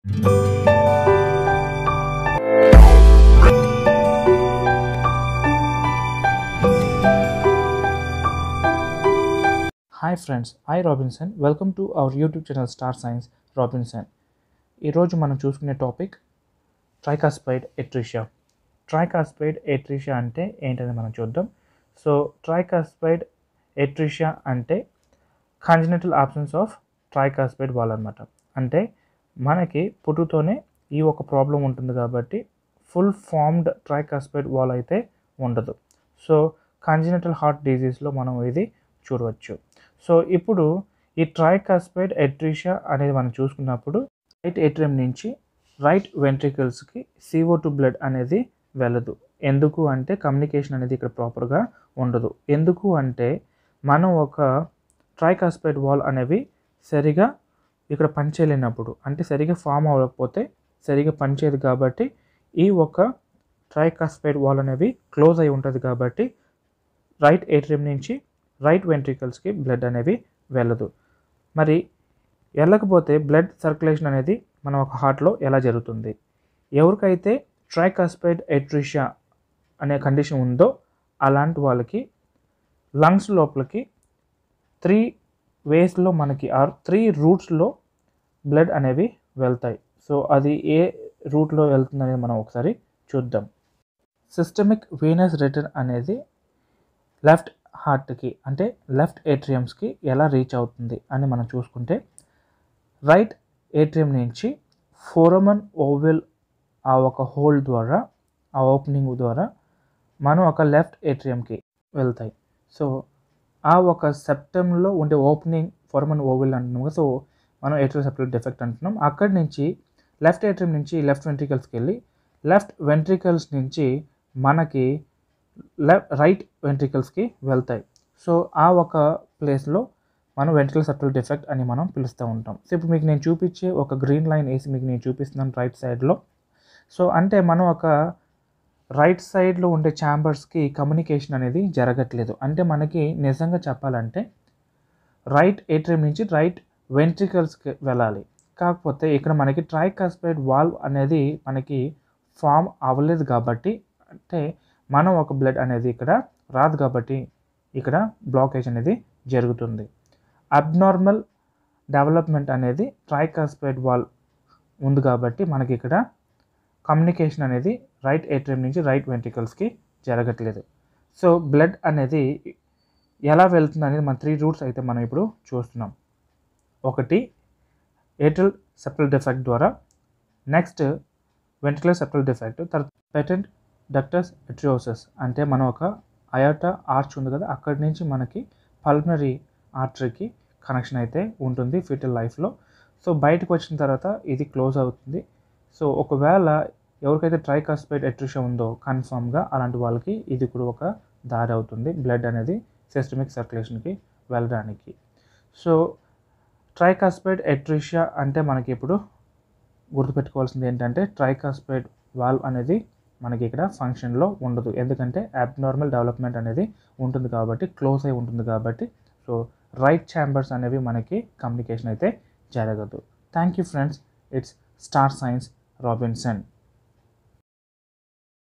hi friends I Robinson welcome to our YouTube channel Star Science Robinson ఈరోజు మనం చూసుకునే topic tricuspid atresia tricuspid atresia అంటే ఏంటని మనం చూద్దాం సో ట్రైకాస్పైడ్ ఎట్రిషియా అంటే congenital absence of tricuspid valve అనమాట అంటే మనకి పుట్టుతోనే ఈ ఒక ప్రాబ్లం ఉంటుంది కాబట్టి ఫుల్ ఫార్మ్డ్ ట్రైకాస్పైడ్ వాల్ అయితే ఉండదు సో కాంజినెటల్ హార్ట్ డిజీస్లో మనం ఇది చూడవచ్చు సో ఇప్పుడు ఈ ట్రైకాస్పైడ్ ఎట్రిషియా అనేది మనం చూసుకున్నప్పుడు రైట్ ఏట్రియం నుంచి రైట్ వెంట్రికల్స్కి సిఓ టు బ్లడ్ అనేది వెళ్ళదు ఎందుకు అంటే కమ్యూనికేషన్ అనేది ఇక్కడ ప్రాపర్గా ఉండదు ఎందుకు అంటే మనం ఒక ట్రైకాస్పైడ్ వాల్ అనేవి సరిగా ఇక్కడ పనిచేయలేనప్పుడు అంటే సరిగా ఫామ్ అవ్వకపోతే సరిగా పనిచేయదు కాబట్టి ఈ ఒక ట్రైకాస్పైడ్ వాల్ అనేవి క్లోజ్ అయి ఉంటుంది కాబట్టి రైట్ ఏట్రియం నుంచి రైట్ వెంట్రికల్స్కి బ్లడ్ అనేవి వెళ్ళదు మరి వెళ్ళకపోతే బ్లడ్ సర్క్యులేషన్ అనేది మన ఒక హార్ట్లో ఎలా జరుగుతుంది ఎవరికైతే ట్రైకాస్పైడ్ ఎట్రిషియా అనే కండిషన్ ఉందో అలాంటి వాళ్ళకి లంగ్స్ లోపలికి త్రీ వేస్లో మనకి ఆర్ త్రీ రూట్స్లో బ్లడ్ అనేవి వెళ్తాయి సో అది ఏ రూట్లో వెళ్తుందనేది మనం ఒకసారి చూద్దాం సిస్టమిక్ వీనస్ రిటర్న్ అనేది లెఫ్ట్ హార్ట్కి అంటే లెఫ్ట్ ఏట్రియంస్కి ఎలా రీచ్ అవుతుంది అని మనం చూసుకుంటే రైట్ ఏట్రియం నుంచి ఫోరమన్ ఓవెల్ ఆ ఒక హోల్ ద్వారా ఆ ఓపెనింగ్ ద్వారా మనం ఒక లెఫ్ట్ ఏట్రియంకి వెళ్తాయి సో ఆ ఒక సెప్టంలో ఉండే ఓపెనింగ్ ఫోరమన్ ఓవెల్ అంటున్నాం కదా సో మనం ఏట్రియల్ సెప్టల్ డిఫెక్ట్ అంటున్నాం అక్కడి నుంచి లెఫ్ట్ ఏట్రియం నుంచి లెఫ్ట్ వెంట్రికల్స్కి వెళ్ళి లెఫ్ట్ వెంట్రికల్స్ నుంచి మనకి లెఫ్ట్ రైట్ వెంట్రికల్స్కి వెళ్తాయి సో ఆ ఒక ప్లేస్లో మనం వెంట్రికల్ సెప్టల్ డిఫెక్ట్ అని మనం పిలుస్తూ ఉంటాం సో ఇప్పుడు మీకు నేను చూపించే ఒక గ్రీన్ లైన్ వేసి మీకు నేను చూపిస్తున్నాను రైట్ సైడ్లో సో అంటే మనం ఒక రైట్ సైడ్లో ఉండే ఛాంబర్స్కి కమ్యూనికేషన్ అనేది జరగట్లేదు అంటే మనకి నిజంగా చెప్పాలంటే రైట్ ఏట్రియం నుంచి రైట్ వెంట్రికల్స్కి వెళ్ళాలి కాకపోతే ఇక్కడ మనకి ట్రైకాస్పైడ్ వాల్వ్ అనేది మనకి ఫామ్ అవ్వలేదు కాబట్టి అంటే మనం ఒక బ్లడ్ అనేది ఇక్కడ రాదు కాబట్టి ఇక్కడ బ్లాకేజ్ అనేది జరుగుతుంది అబ్నార్మల్ డెవలప్మెంట్ అనేది ట్రైకాస్పైడ్ వాల్ ఉంది కాబట్టి మనకి ఇక్కడ కమ్యూనికేషన్ అనేది రైట్ ఏట్రియం నుంచి రైట్ వెంట్రికల్స్కి జరగట్లేదు సో బ్లడ్ అనేది ఎలా వెళ్తుంది అనేది మన త్రీ రూట్స్ అయితే మనం ఇప్పుడు చూస్తున్నాం ఒకటి ఏట్రల్ సెప్టల్ డిఫెక్ట్ ద్వారా నెక్స్ట్ వెంట్రికల్ సెప్టల్ డిఫెక్ట్ తర్వాత పెటెంట్ డక్టస్ ఎట్రియోసస్ అంటే మనం ఒక అయోటా ఆర్చ్ ఉంది కదా అక్కడి నుంచి మనకి పల్మనరీ ఆర్టరీకి కనెక్షన్ అయితే ఉంటుంది ఫిటల్ లైఫ్లో సో బయటకు వచ్చిన తర్వాత ఇది క్లోజ్ అవుతుంది సో ఒకవేళ ఎవరికైతే ట్రైకాస్పైడ్ ఎట్రిషియా ఉందో కన్ఫామ్గా అలాంటి వాళ్ళకి ఇది కూడా ఒక దారి అవుతుంది బ్లడ్ అనేది సిస్టమిక్ సర్క్యులేషన్కి వెళ్ళడానికి సో ట్రైకాస్పైడ్ ఎట్రిషియా అంటే మనకి ఇప్పుడు గుర్తుపెట్టుకోవాల్సింది ఏంటంటే ట్రైకాస్పైడ్ వాల్వ్ అనేది మనకి ఇక్కడ ఫంక్షన్లో ఉండదు ఎందుకంటే అబ్నార్మల్ డెవలప్మెంట్ అనేది ఉంటుంది కాబట్టి క్లోజ్ అయి ఉంటుంది కాబట్టి సో రైట్ ఛాంబర్స్ అనేవి మనకి కమ్యూనికేషన్ అయితే జరగదు thank you friends it's Star Science Robinson